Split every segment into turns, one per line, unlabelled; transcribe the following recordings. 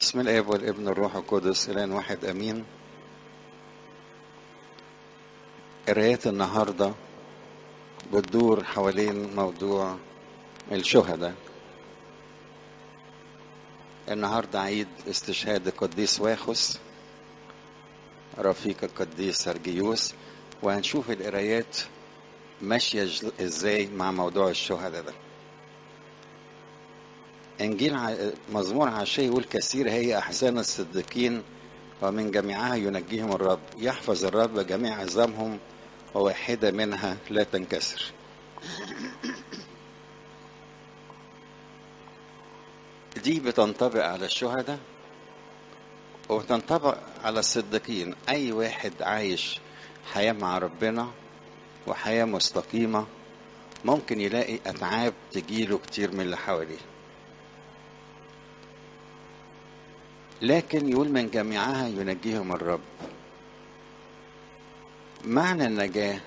بسم الاب والابن والروح القدس الان واحد امين قرايات النهارده بتدور حوالين موضوع الشهداء النهارده عيد استشهاد القديس واخس رفيق القديس سرجيوس وهنشوف القرايات ماشيه ازاي مع موضوع الشهداء ده انجيل مزمور عشيه يقول كثير هي احسان الصديقين ومن جميعها ينجيهم الرب يحفظ الرب جميع عظامهم وواحده منها لا تنكسر دي بتنطبق على الشهداء وتنطبق على الصديقين اي واحد عايش حياه مع ربنا وحياه مستقيمه ممكن يلاقي اتعاب تجيله كتير من اللي حواليه لكن يقول من جميعها ينجيهم الرب معنى النجاة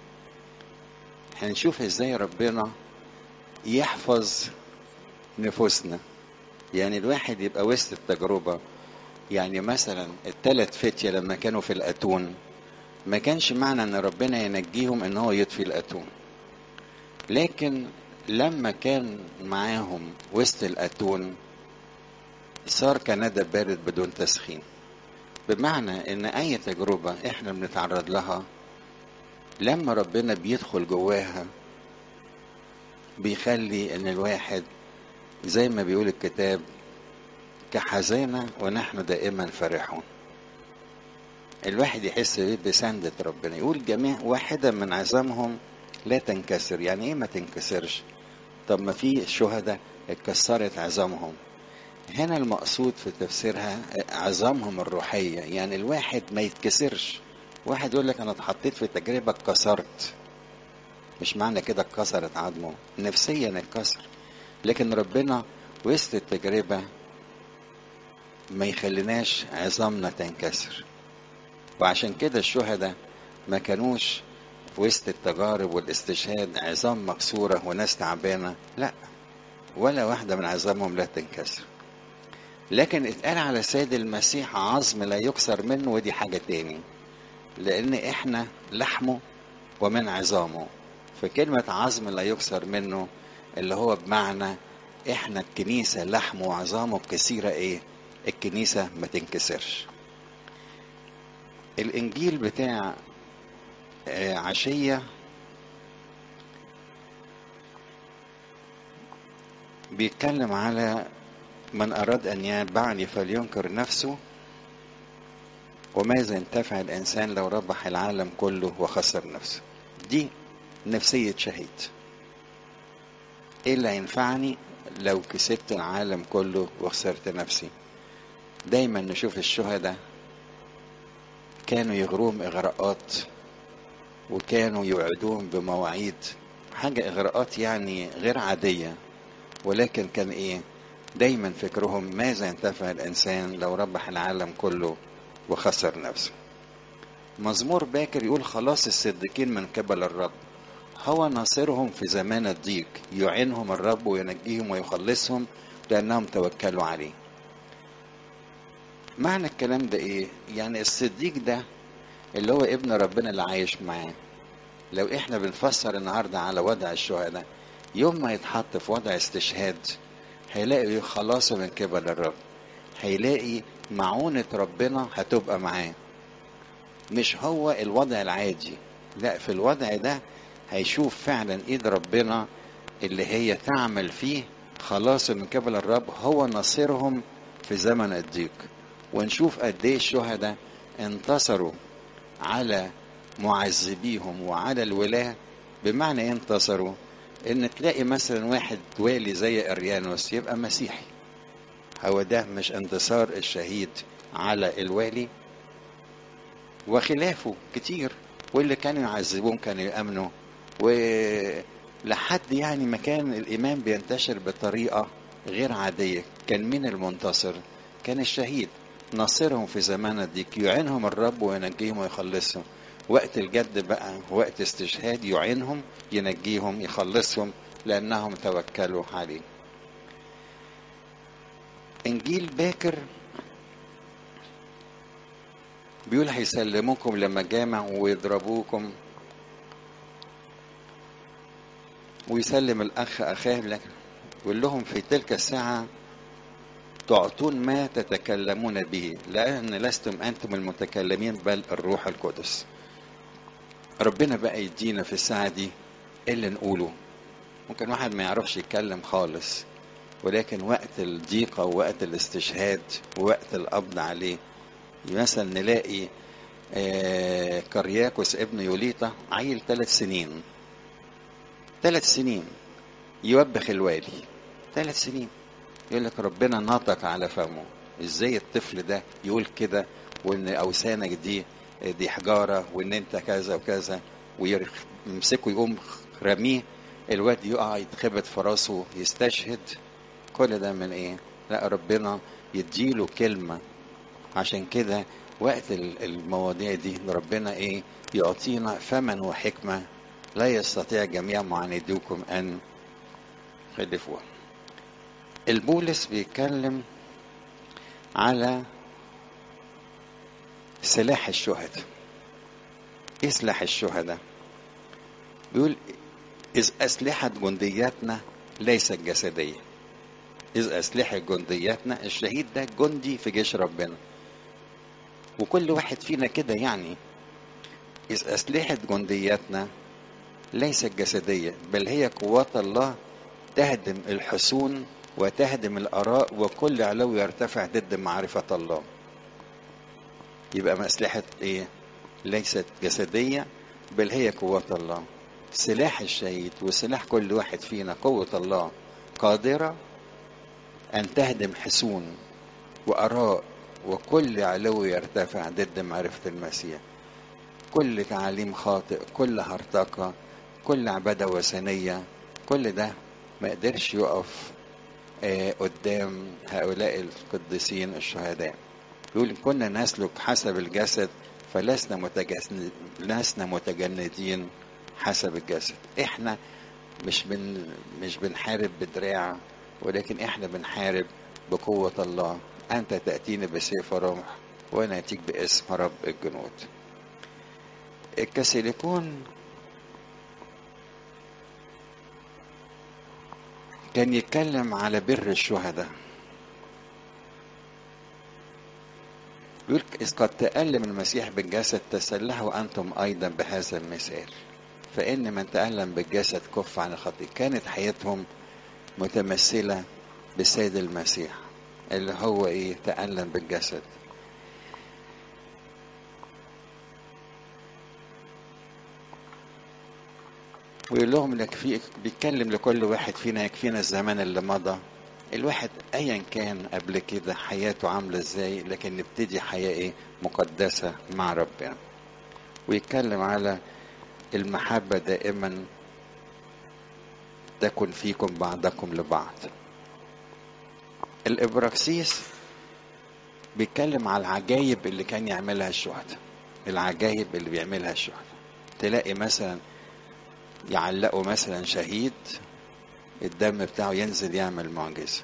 هنشوف ازاي ربنا يحفظ نفوسنا يعني الواحد يبقى وسط التجربة يعني مثلا الثلاث فتية لما كانوا في الأتون ما كانش معنى ان ربنا ينجيهم ان هو يطفي الأتون لكن لما كان معاهم وسط الأتون صار كندى بارد بدون تسخين بمعنى ان اي تجربة احنا بنتعرض لها لما ربنا بيدخل جواها بيخلي ان الواحد زي ما بيقول الكتاب كحزانة ونحن دائما فرحون الواحد يحس بسندة ربنا يقول جميع واحدة من عظامهم لا تنكسر يعني ايه ما تنكسرش طب ما في شهداء اتكسرت عظامهم هنا المقصود في تفسيرها عظامهم الروحية يعني الواحد ما يتكسرش واحد يقول لك انا اتحطيت في تجربة اتكسرت مش معنى كده اتكسرت عظمه نفسيا اتكسر لكن ربنا وسط التجربة ما يخليناش عظامنا تنكسر وعشان كده الشهداء ما كانوش وسط التجارب والاستشهاد عظام مكسورة وناس تعبانة لا ولا واحدة من عظامهم لا تنكسر لكن اتقال على السيد المسيح عظم لا يكسر منه ودي حاجة تاني لأن إحنا لحمه ومن عظامه فكلمة عظم لا يكسر منه اللي هو بمعنى إحنا الكنيسة لحمه وعظامه بكثيرة إيه الكنيسة ما تنكسرش الإنجيل بتاع عشية بيتكلم على من أراد أن يتبعني فلينكر نفسه وماذا ينتفع الإنسان لو ربح العالم كله وخسر نفسه دي نفسية شهيد إيه اللي هينفعني لو كسبت العالم كله وخسرت نفسي دايما نشوف الشهداء كانوا يغروهم إغراءات وكانوا يوعدوهم بمواعيد حاجة إغراءات يعني غير عادية ولكن كان إيه دايما فكرهم ماذا ينتفع الإنسان لو ربح العالم كله وخسر نفسه مزمور باكر يقول خلاص الصديقين من قبل الرب هو ناصرهم في زمان الضيق يعينهم الرب وينجيهم ويخلصهم لأنهم توكلوا عليه معنى الكلام ده ايه يعني الصديق ده اللي هو ابن ربنا اللي عايش معاه لو احنا بنفسر النهارده على وضع الشهداء يوم ما يتحط في وضع استشهاد هيلاقي خلاصه من قبل الرب هيلاقي معونة ربنا هتبقى معاه مش هو الوضع العادي لا في الوضع ده هيشوف فعلا ايد ربنا اللي هي تعمل فيه خلاص من قبل الرب هو ناصرهم في زمن الضيق ونشوف قد ايه الشهداء انتصروا على معذبيهم وعلى الولاة بمعنى ايه انتصروا ان تلاقي مثلا واحد والي زي اريانوس يبقى مسيحي هو ده مش انتصار الشهيد على الوالي وخلافه كتير واللي كانوا يعذبوهم كانوا يأمنوا ولحد يعني ما كان الإيمان بينتشر بطريقة غير عادية كان مين المنتصر كان الشهيد ناصرهم في زمان الضيق يعينهم الرب وينجيهم ويخلصهم وقت الجد بقى وقت استشهاد يعينهم ينجيهم يخلصهم لأنهم توكلوا عليه إنجيل باكر بيقول هيسلموكم لما جامع ويضربوكم ويسلم الأخ أخاه لك يقول لهم في تلك الساعة تعطون ما تتكلمون به لأن لستم أنتم المتكلمين بل الروح القدس ربنا بقى يدينا في الساعة دي إيه اللي نقوله ممكن واحد ما يعرفش يتكلم خالص ولكن وقت الضيقة ووقت الاستشهاد ووقت القبض عليه مثلا نلاقي آه كرياكوس ابن يوليطة عيل ثلاث سنين ثلاث سنين يوبخ الوالي ثلاث سنين يقول لك ربنا نطق على فمه ازاي الطفل ده يقول كده وان اوثانك دي دي حجاره وان انت كذا وكذا ويمسكه يقوم رميه الواد يقع يتخبط في راسه يستشهد كل ده من ايه لا ربنا يديله كلمه عشان كده وقت المواضيع دي ربنا ايه يعطينا فما وحكمه لا يستطيع جميع معاندوكم ان خلفوها البولس بيتكلم على سلاح الشهداء ايه سلاح الشهداء بيقول اذ اسلحه جندياتنا ليست جسديه اذ اسلحه جندياتنا الشهيد ده جندي في جيش ربنا وكل واحد فينا كده يعني اذ اسلحه جندياتنا ليست جسديه بل هي قوات الله تهدم الحصون وتهدم الآراء وكل علو يرتفع ضد معرفة الله يبقى أسلحة إيه؟ ليست جسدية بل هي قوة الله سلاح الشهيد وسلاح كل واحد فينا قوة الله قادرة أن تهدم حصون وآراء وكل علو يرتفع ضد معرفة المسيح كل تعاليم خاطئ كل هرطقة كل عبادة وثنية كل ده ما قدرش يقف آه قدام هؤلاء القديسين الشهداء يقول كنا نسلك حسب الجسد فلسنا متجسد لسنا متجندين حسب الجسد احنا مش بن مش بنحارب بدراع ولكن احنا بنحارب بقوة الله انت تأتيني بسيف رمح وانا اتيك باسم رب الجنود الكسيليكون كان يتكلم على بر الشهداء يقول إذ قد تألم المسيح بالجسد تسلحوا أنتم أيضا بهذا المثال فإن من تألم بالجسد كف عن الخطيئة كانت حياتهم متمثلة بالسيد المسيح اللي هو إيه تألم بالجسد ويقول لهم يكفي بيتكلم لكل واحد فينا يكفينا الزمان اللي مضى الواحد ايا كان قبل كده حياته عامله ازاي لكن نبتدي حياه ايه مقدسه مع ربنا ويتكلم على المحبه دائما تكن فيكم بعضكم لبعض الابراكسيس بيتكلم على العجايب اللي كان يعملها الشهداء العجايب اللي بيعملها الشهداء تلاقي مثلا يعلقوا مثلا شهيد الدم بتاعه ينزل يعمل معجزة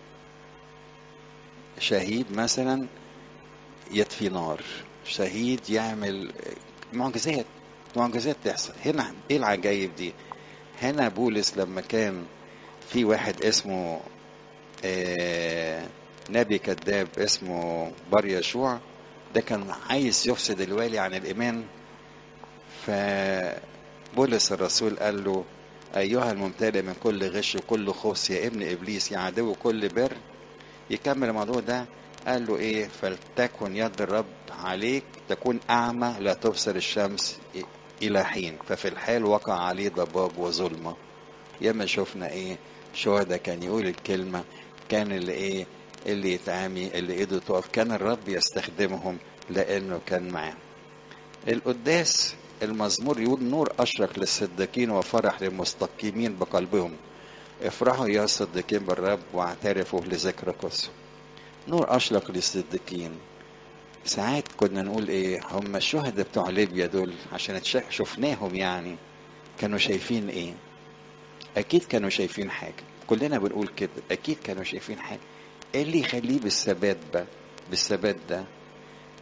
شهيد مثلا يطفي نار شهيد يعمل معجزات معجزات تحصل هنا ايه العجايب دي هنا بولس لما كان في واحد اسمه آه نبي كذاب اسمه بار يشوع ده كان عايز يفسد الوالي عن الايمان ف بولس الرسول قال له أيها الممتلئ من كل غش وكل خبث يا ابن إبليس يا عدو كل بر يكمل الموضوع ده قال له إيه فلتكن يد الرب عليك تكون أعمى لا تبصر الشمس إلى حين ففي الحال وقع عليه ضباب وظلمة ياما شفنا إيه شهداء كان يقول الكلمة كان اللي إيه اللي يتعامي اللي إيده تقف كان الرب يستخدمهم لأنه كان معاه القداس المزمور يقول نور أشرق للصديقين وفرح للمستقيمين بقلبهم افرحوا يا صديقين بالرب واعترفوا لذكر قدسه نور أشرق للصديقين ساعات كنا نقول ايه هم الشهداء بتوع ليبيا دول عشان شفناهم يعني كانوا شايفين ايه اكيد كانوا شايفين حاجه كلنا بنقول كده اكيد كانوا شايفين حاجه ايه اللي يخليه بالثبات ده بالثبات ده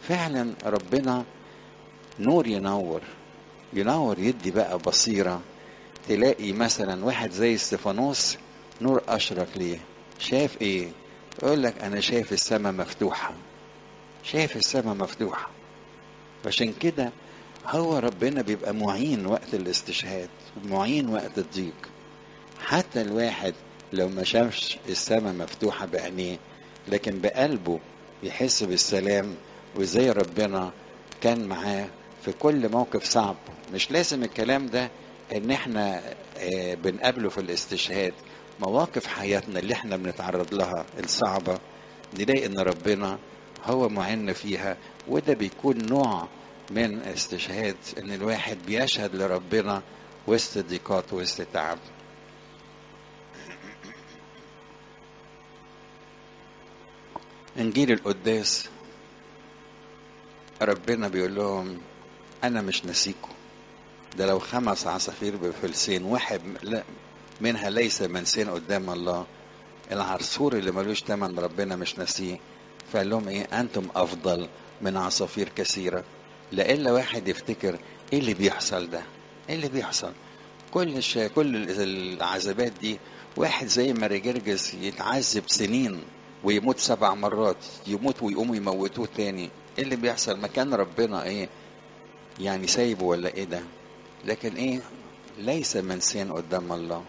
فعلا ربنا نور ينور ينور يدي بقى بصيرة تلاقي مثلا واحد زي استفانوس نور أشرق ليه شاف ايه يقول لك انا شايف السماء مفتوحة شايف السماء مفتوحة عشان كده هو ربنا بيبقى معين وقت الاستشهاد معين وقت الضيق حتى الواحد لو ما شافش السماء مفتوحة بعينيه لكن بقلبه يحس بالسلام وازاي ربنا كان معاه في كل موقف صعب مش لازم الكلام ده ان احنا آه، بنقابله في الاستشهاد مواقف حياتنا اللي احنا بنتعرض لها الصعبة نلاقي ان ربنا هو معنا فيها وده بيكون نوع من استشهاد ان الواحد بيشهد لربنا وسط ضيقات وسط تعب انجيل القداس ربنا بيقول لهم انا مش ناسيكم ده لو خمس عصافير بفلسين واحد لا منها ليس منسين قدام الله العصفور اللي ملوش تمن ربنا مش ناسيه فقال لهم ايه انتم افضل من عصافير كثيره لإلا واحد يفتكر ايه اللي بيحصل ده ايه اللي بيحصل كل الش... كل العذابات دي واحد زي ما رجرجس يتعذب سنين ويموت سبع مرات يموت ويقوموا يموتوه تاني ايه اللي بيحصل مكان ربنا ايه يعني سايبه ولا ايه ده لكن ايه ليس منسيا قدام الله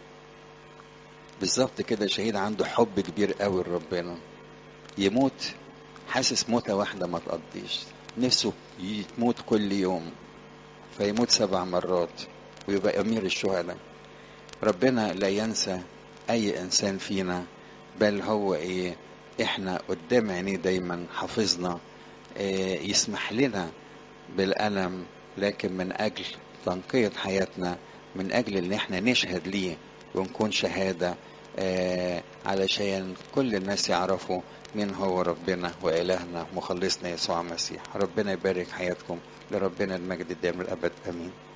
بالظبط كده شهيد عنده حب كبير قوي لربنا يموت حاسس موتة واحدة ما تقضيش نفسه يموت كل يوم فيموت سبع مرات ويبقى أمير الشهداء ربنا لا ينسى أي إنسان فينا بل هو إيه إحنا قدام عينيه دايما حافظنا إيه يسمح لنا بالألم لكن من أجل تنقية حياتنا من أجل إن إحنا نشهد ليه ونكون شهادة آه علشان كل الناس يعرفوا مين هو ربنا وإلهنا مخلصنا يسوع المسيح ربنا يبارك حياتكم لربنا المجد الدائم الأبد آمين